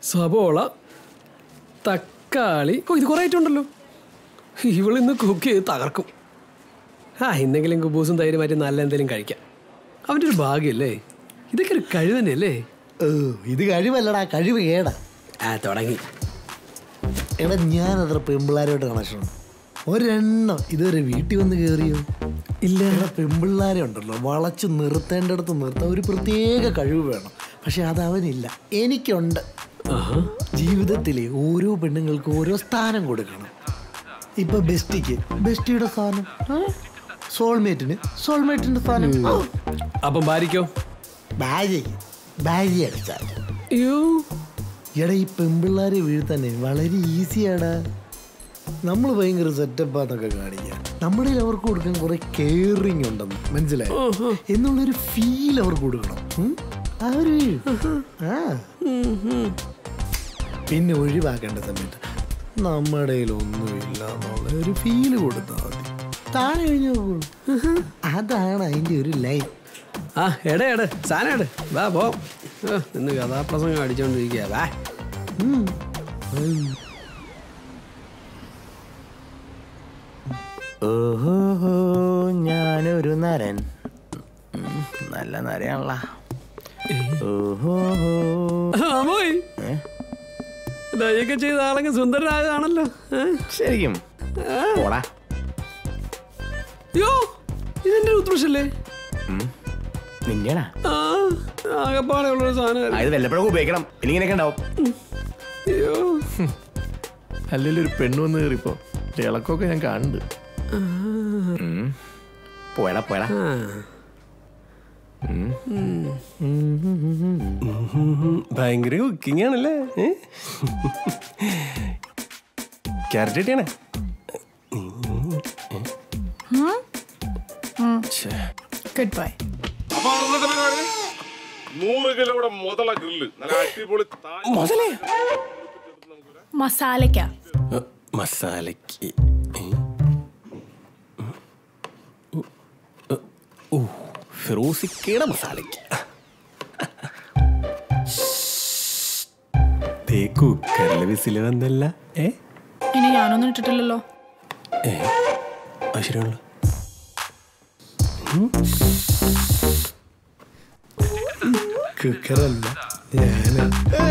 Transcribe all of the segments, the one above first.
സബോള തക്കാളി ഓ ഇത് കുറേ ഐറ്റം ഉണ്ടല്ലോ ഇവളിന്ന് കുക്ക് ചെയ്ത് തകർക്കും ആ ഇന്നെങ്കിലും കുബൂസും തൈര് മാറ്റി നല്ല എന്തെങ്കിലും കഴിക്കാം അവൻ്റെ ഒരു ഭാഗ്യമല്ലേ ഇതൊക്കെ ഒരു കഴിവ് തന്നെയല്ലേ ഓ ഇത് കഴിവല്ലടാ കഴിവ് കേടാ ആ തുടങ്ങി എടാ ഞാൻ അത്ര പെമ്പിള്ളാരോട്ട് കണക്ഷൻ ഒരെണ്ണം ഇതുവരെ വീട്ടിൽ വന്ന് കയറിയോ ഇല്ല എടാ പെമ്പിള്ളാരെ ഉണ്ടല്ലോ വളച്ച് നിർത്തേണ്ടടുത്ത് നിർത്താൻ ഒരു പ്രത്യേക കഴിവ് വേണം പക്ഷെ അത് അവനില്ല എനിക്കുണ്ട് ജീവിതത്തിലെ ഓരോ പെണ്ണുങ്ങൾക്ക് ഓരോ സ്ഥാനം കൊടുക്കണം ഇപ്പൊ ബെസ്റ്റിക്ക് ബെസ്റ്റിയുടെ സ്ഥാനം സോൾമേറ്റിന് സോൾമേറ്റിന്റെ സ്ഥാനം ആ. അപ്പം ഭാര്യയ്ക്കോ ഭാര്യയ്ക്ക് ഭാര്യ അടിച്ചാൽ അയ്യോ എടാ ഈ പെമ്പിള്ളാരെ വീഴ്ത്താനേ വളരെ ഈസിയാടാ നമ്മൾ ഭയങ്കര സെറ്റപ്പാന്നൊക്കെ കാണിക്കുക നമ്മുടെ കയ്യിൽ അവർക്ക് കൊടുക്കാൻ കുറെ കെയറിങ് ഉണ്ടെന്ന് മനസ്സിലായോ എന്നുള്ളൊരു ഫീൽ അവർക്ക് കൊടുക്കണം ഉം? ആ ഒരു വീഴും ആ പിന്നെ ഒഴിവാക്കേണ്ട സമയത്ത് നമ്മുടെ കയ്യിൽ ഒന്നുമില്ല എന്നുള്ള ഒരു ഫീല് കൊടുത്താൽ മതി താഴെ കഴിഞ്ഞു പോകുള്ളൂ അതാണ് അതിന്റെ ഒരു ലൈൻ ആ എടേ എടേ സാധനം എടേ വാ പോ ആ, നിന്ന് കഥാപ്രസംഗം അടിച്ചോണ്ടിരിക്കുക വാ ഓഹോ ഞാനൊരു നരൻ ഉം, നല്ല നരയാണല്ല ഓഹോ പോയി ഡയൊക്കെ ചെയ്ത ആളൊക്കെ സുന്ദരനാകാണല്ലോ ഏ? ശരിക്കും പോടാ അയ്യോ ഇതെന്റെ ഉത്രുഷല്ലേ നിന്റെടാ ആ ആകപ്പാടെ ഉള്ളൊരു സാധനം ഇത് വല്ലപ്പോഴും ഉപയോഗിക്കണം ഇനി ഇങ്ങനെയൊക്കെ ഉണ്ടാവും അയ്യോ അല്ലെങ്കിൽ ഒരു പെണ്ണ് വന്ന് കയറിപ്പോ ഇളക്കൊക്കെ ഞാൻ കാണുന്നുണ്ട് ഉം. പോയടാ പോയടാ ഭയങ്കര കുക്കിംഗ് ആണല്ലേ ക്യാരറ്റ് കിട്ടിയാണേ ഗുഡ് ബൈ അപ്പൊ അന്നത്തെ പരിപാടി നൂറ് കിലോയുടെ മുതല ഗ്രില്ല് നല്ല അടിപൊളി താ- മുതലേ മസാലയ്ക്കാ മസാലയ്ക്ക് ഏ? ഉ, ഓ ഫിറോസിക്കയുടെ മസാലയ്ക്ക് ദേ കുക്കറിലെ വിസില് വന്നല്ല ഏ ഇനി ഞാനൊന്നും ഇട്ടിട്ടില്ലല്ലോ ഏ അത് ശരിയാണല്ലോ കുക്കറല്ല ഞാന്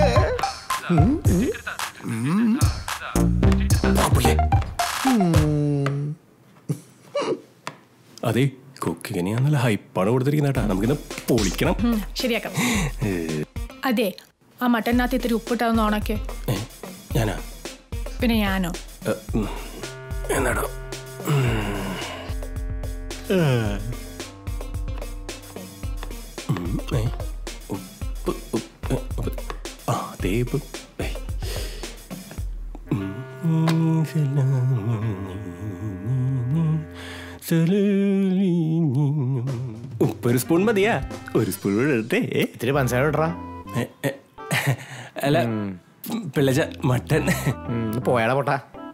അതെ കുക്കിങ്ങിന് ഞാൻ നല്ല ഹൈപ്പാണ് കൊടുത്തിരിക്കുന്ന കേട്ടാ നമുക്കിന്ന് പൊളിക്കണം ഉം, ശരിയാക്കാം അതെ ആ മട്ടനകത്ത് ഇത്തിരി ഉപ്പിട്ടാന്ന് ഓണക്കെ ഏ, ഞാനാ പിന്നെ ഞാനോ ഏ, ഉം. എന്നാടോ ഉം, ഏ, ഉപ്പ് ഉപ്പ് ഉപ്പ് ആ ദേ ഉപ്പ് ഏ. ഉം, ഉപ്പ് ഒരു സ്പൂൺ മതിയാ ഒരു സ്പൂൺ കൂടെ എടുത്തേ ഇത്തിരി പഞ്ചസാര ഇടറാ ഏ, ഏ, അല്ല പിള്ളച്ച മട്ടൻ പോയാടാ പോട്ടാ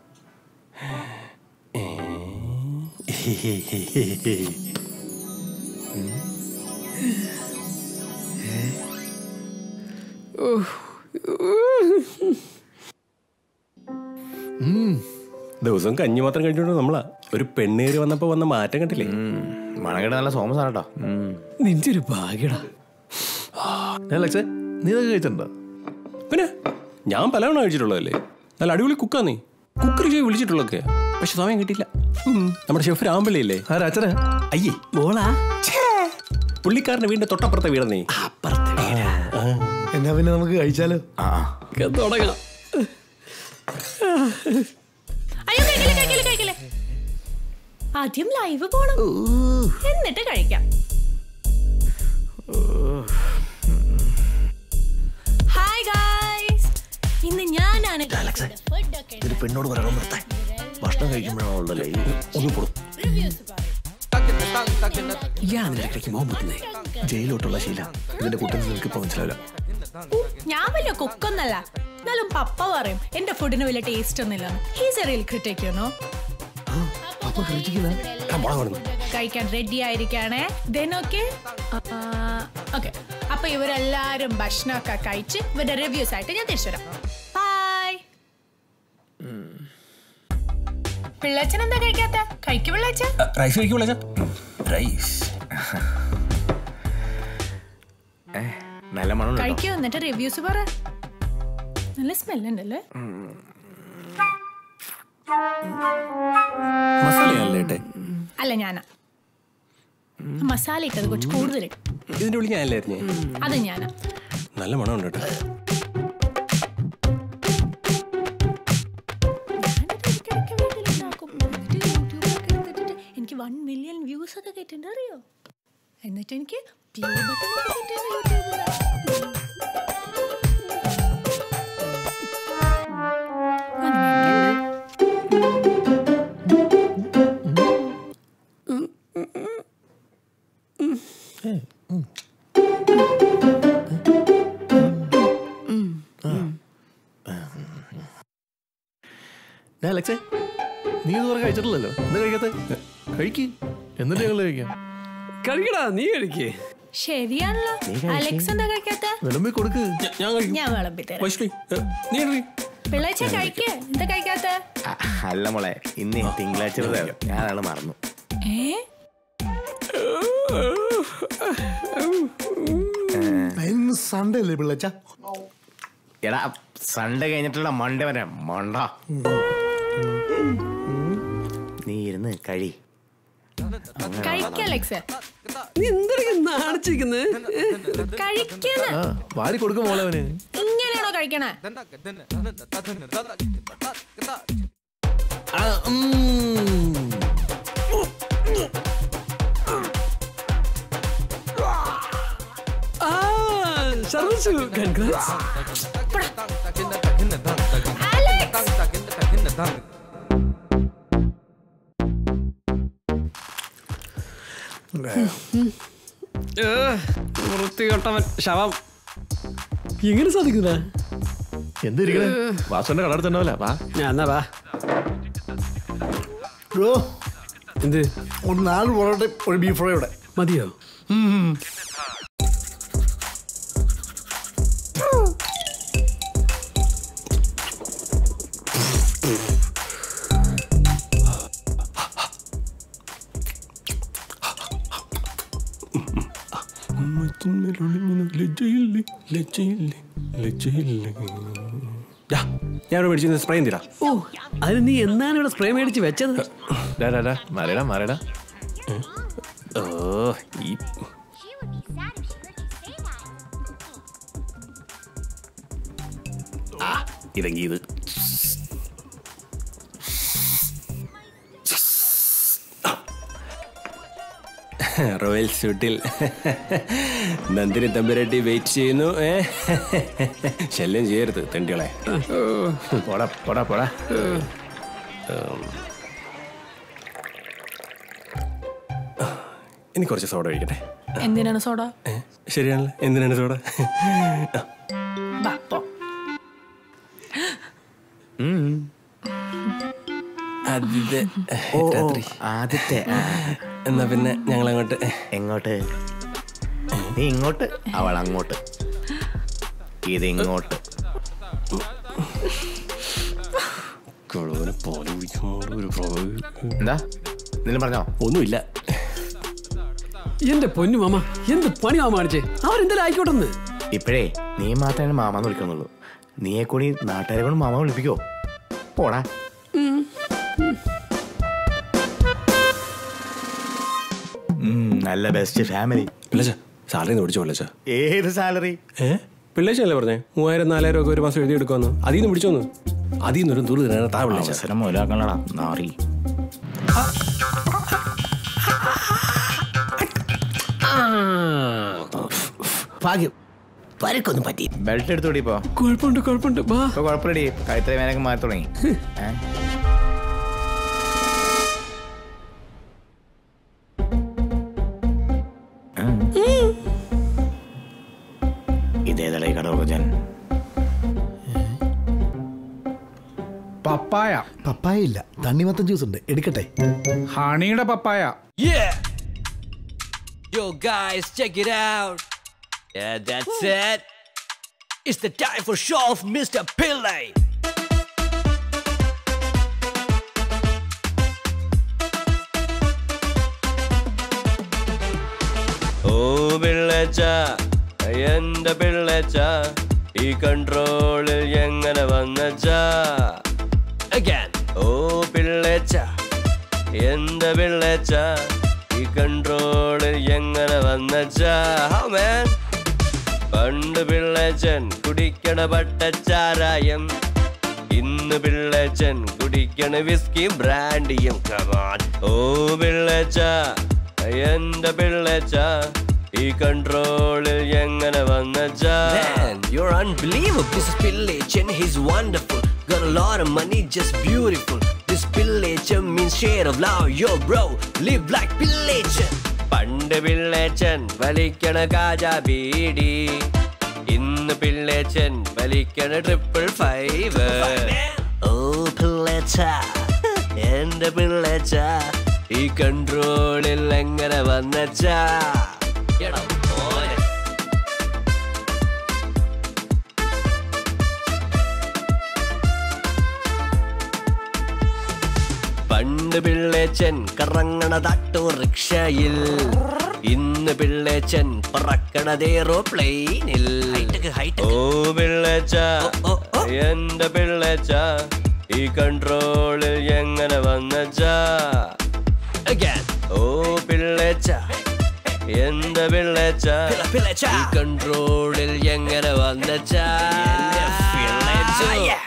ദിവസം കഞ്ഞി മാത്രം കഴിച്ചോണ്ട് നമ്മളാ ഒരു പെണ്ണേറി വന്നപ്പോ വന്ന മാറ്റം കണ്ടില്ലേ മണകട നല്ല സോമസാണ് കേട്ടോ നിന്റെ ഒരു ഭാഗ്യടാ ലക്സേ നീ ഇതൊക്കെ കഴിച്ചിട്ടുണ്ടോ പിന്നെ ഞാൻ പലവണ്ണം കഴിച്ചിട്ടുള്ളതല്ലേ നല്ല അടിപൊളി കുക്കാ നീ കുക്കറി ചെയ്ത് വിളിച്ചിട്ടുള്ളൊക്കെ പക്ഷെ സമയം കിട്ടിയില്ല ഉം. നമ്മുടെ ഷെഫ് രാമ്പള്ളിയല്ലേ ആ അച്ഛനെ അയ്യേ മോളാ പുള്ളിക്കാരന്റെ വീടിന്റെ തൊട്ടപ്പുറത്തെ വീടന്നേ അപ്പുറത്തെ വീടാ. എന്നാ പിന്നെ നമുക്ക് കഴിച്ചാലോ ഒക്കെ തുടങ്ങാം അയ്യോ കഴിക്കില്ല കഴിക്കില്ല കഴിക്കില്ല ആദ്യം ലൈവ് പോണം എന്നിട്ട് കഴിക്കാം ഹായ് ഗായ്സ് ഇന്ന് ഞാനാണ് ഒരു പെണ്ണോട് പറയണം നിർത്താൻ ഭക്ഷണം കഴിക്കുമ്പോഴാണല്ലോ ഒന്ന് കൊടുക്കും ഇയാൾ ഇടയ്ക്കിടയ്ക്ക് മോൻ പറ്റുന്നേ ജയിലോട്ടുള്ള ശീല ഇതിന്റെ കുട്ടൻ നിനക്ക് ഇപ്പൊ മനസ്സിലാവില്ല ഞാൻ വലിയ കുക്കൊന്നല്ല എന്നാലും പപ്പ പറയും എന്റെ ഫുഡിന് വലിയ ടേസ്റ്റ് ഒന്നുമില്ല he's a real critic you know അപ്പൊ കഴിച്ചിരിക്കുന്ന കഴിക്കാൻ റെഡി ആയിരിക്കാണേ ദെൻ ഓക്കെ ഓക്കെ അപ്പൊ അപ്പൊ ഇവരെല്ലാരും ഭക്ഷണമൊക്കെ കഴിച്ച് ഇവരുടെ റിവ്യൂസ് ആയിട്ട് ഞാൻ തിരിച്ചു വരാം ബൈ പിള്ളച്ചൻ എന്താ കഴിക്കാത്ത കഴിക്കും പിള്ളച്ചൻ റൈസ് കഴിക്കുള്ള റൈസ് നല്ല മണം കേട്ടോ കഴിക്കൂ എന്നിട്ട് റിവ്യൂസ് പറ നല്ല സ്മെൽ ഉണ്ടല്ലേ മസാലയല്ലേ ഏട്ടെ അല്ല ഞാനാ മസാല ഇട്ടത് കുറച്ച് കൂടുതൽ ഇട്ടു. ഇതിന്റെ ഉള്ളിൽ ഞാനല്ലേ അറിഞ്ഞേ അത് ഞാനാ നല്ല മണം ഉണ്ട് കേട്ടോ ഞാനിത് ഇടയ്ക്കിടയ്ക്ക് വീട്ടിലുണ്ടാക്കും. എന്നിട്ട് യൂട്യൂബിലൊക്കെ എടുത്തിട്ടിട്ട് എനിക്ക് വൺ മില്യൺ വ്യൂസ് ഒക്കെ കിട്ടുന്നുണ്ട് അറിയോ എന്നിട്ട് എനിക്ക് പ്ലേ ബട്ടൺ ഒക്കെ കിട്ടുന്നുണ്ട് യൂട്യൂബിൽ അങ്ങനെയൊക്കെയുണ്ട്. ഞാൻ അലക്സേ നീ ഇതുവരെ കഴിച്ചിട്ടില്ലല്ലോ എന്താ കഴിക്കാത്ത കഴിക്ക് എന്നിട്ട് ഞങ്ങൾ കഴിക്കാം കഴിക്കടാ നീ കഴിക്കേ ശരിയാണല്ലോ അലക്സ് എന്താ കഴിക്കാത്ത വിളമ്പി കൊടുക്ക് ഞാ- ഞാൻ കഴിക്കും ഞാൻ വിളമ്പി തരാം വൈഷ്ണവി ഏ, നീ എടുക്ക്. പിള്ളേച്ച കഴിക്കേ എന്താ കഴിക്കാത്ത അ- അല്ല മോളെ ഇന്ന് തിങ്കളാഴ്ച വ്രതമായിരുന്നു. ഞാൻ അതാണ് മറന്നു ഏ ഇന്ന് സൺഡേ അല്ലേ പിള്ളച്ച എടാ സൺഡേ കഴിഞ്ഞിട്ടുള്ള മൺഡേ വരെ മണ്ട നീ ഇരുന്ന് കഴി കഴിക്ക അലക്സ് നീ എന്തൊക്കെ നാണിച്ചിരിക്കുന്നത് കഴിക്കുന്ന ആ വാരി കൊടുക്കും മോളെ അവന് ഇങ്ങനെയാണോ കഴിക്കണേ ആ, ഉം. ആ സർവീസ് കൺഗ്രാറ്റ്സ് അലക്സ് വൃത്തികെട്ടവൻ ശവം എങ്ങനെ സാധിക്കുന്ന എന്തിരിക്കണേ വാസുവിന്റെ കട അടുത്തുണ്ടാവില്ല വാ ഞാൻ എന്നാ വാ ബ്രോ എന്ത് ഒരു നാല് പൊറോട്ട ഒരു ബീഫ് ഫ്രൈ ഇവിടെ മതിയോ ലജ്ജയില്ലേ ലജ്ജയില്ലേ ലജ്ജയില്ലേ ദാ, ഞാൻ ഇവിടെ മേടിച്ചു സ്പ്രേ എന്തിടാ ഓ അതിന് നീ എന്നാണ് ഇവിടെ സ്പ്രേ മേടിച്ച് വെച്ചത് ഡാ ഡാ ഡാ മാറിയടാ മാറിയടാ ഓ ഈ She would be sad if she heard you say that. ഇതെങ്കി ഇത് റോയൽ സ്യൂട്ടിൽ നന്ദിനി തമ്പുരാട്ടി വെയിറ്റ് ചെയ്യുന്നു ഏ ശല്യം ചെയ്യരുത് തെണ്ടികളെ പോടാ പോടാ പോടാ ഇനി കുറച്ച് സോഡ കഴിക്കട്ടെ എന്തിനാണ് സോഡ ഏ, ശരിയാണല്ലോ എന്തിനാണ് സോഡ ബാ, പോ. ആദ്യത്തെ ഓ, ഓ, രാത്രി ആദ്യത്തെ ആ, എന്നാ പിന്നെ ഞങ്ങൾ അങ്ങോട്ട് എങ്ങോട്ട് നീ ഇങ്ങോട്ട് അവൾ അങ്ങോട്ട് ഇത് ഇങ്ങോട്ട് കൊഴുവിനെ പോലെ കുടിക്കുമ്പോൾ ഒരു പ്രോ- എന്താ എന്തെങ്കിലും പറഞ്ഞോ ഒന്നുമില്ല എന്റെ പൊന്നു മാമ എന്ത് പണി മാമ കാണിച്ചേ അവരെന്തായാലും ആയിക്കോട്ടെന്ന് ഇപ്പോഴേ നീ മാത്രമേ മാമാന്ന് വിളിക്കുന്നുള്ളൂ നീയെ കൂടി നാട്ടുകാരെ കൊണ്ട് മാമ വിളിപ്പിക്കോ പോടാ ഉം, നല്ല ബെസ്റ്റ് ഫാമിലി പിള്ളച്ച സാലറി ഒന്ന് പിടിച്ചോ പിള്ളച്ച ഏത് സാലറി ഏ പിള്ളേച്ചല്ലേ പറഞ്ഞേ മൂവായിരം നാലായിരം ഒക്കെ ഒരു മാസം എഴുതി എടുക്കാന്ന് അതിൽ നിന്ന് പിടിച്ചോന്ന് അതിൽ നിന്നൊരു ദൂരം തന്നെ താ പിള്ളച്ച അവസരം മുതലാക്കണടാ നാറി ഭാഗ്യം പരക്കൊന്നും പറ്റി ബെൽറ്റ് എടുത്തോടി ഇപ്പോ കുഴപ്പമുണ്ട് കുഴപ്പമുണ്ട് ബാ ഇപ്പൊ കുഴപ്പമില്ലടി കഴുത്തര വേനൊക്കെ മാറി തുടങ്ങി ഏ? ഉം. ഇതേതടേ കടോർജൻ പപ്പായ പപ്പായ ഇല്ല തണ്ണിമത്തൻ ജ്യൂസ് ഉണ്ട് എടുക്കട്ടെ ഹണിയുടെ പപ്പായ Yo, guys, check it out. Yeah, that's it. It's the time for show of Mr. Pillay. ഓ പിള്ളച്ച എന്റെ പിള്ളച്ച ഈ കൺട്രോളിൽ എങ്ങനെ വന്നച്ച Again. ഓ പിള്ളച്ച എന്റെ പിള്ളച്ച ഈ കൺട്രോളിൽ എങ്ങനെ വന്നച്ച How man? പണ്ട് പിള്ളച്ചൻ കുടിക്കണ പട്ടച്ചാരായം ഇന്ന് പിള്ളച്ചൻ കുടിക്കണ വിസ്കിയും ബ്രാൻഡിയും കമാൻ ഓ പിള്ളച്ച എന്റെ പിള്ളച്ച ഈ കൺട്രോളിൽ എങ്ങനെ വന്നച്ച Man, you're unbelievable. This is Pillachan, he's wonderful. Got a lot of money, just beautiful. This Pillachan means share of love. Yo, bro, live like Pillachan. പണ്ട് പിള്ളേച്ചൻ വലിക്കണ കാജ ബീഡി ഇന്ന് പിള്ളേച്ചൻ വലിക്കണ ട്രിപ്പിൾ ഫൈവ് ഓ പിള്ളേച്ച എന്റെ പിള്ളേച്ച ഈ കൺട്രോളിൽ എങ്ങനെ വന്നച്ചാ എടാ മോനെ പണ്ട് പിള്ളേച്ചൻ കറങ്ങണ തട്ടു റിക്ഷയിൽ ഇന്ന് പിള്ളേച്ചൻ പറക്കണത് എയ്റോപ്ലെയിനിൽ ഓ പിള്ളേച്ച എന്റെ പിള്ളേച്ച ഈ കൺട്രോളിൽ എങ്ങനെ വന്നച്ചാ Again. ഓ പിള്ളേച്ച എന്റെ പിള്ളേച്ച ഈ കൺട്രോളിൽ എങ്ങനെ വന്നച്ചാ പിള്ളേച്ച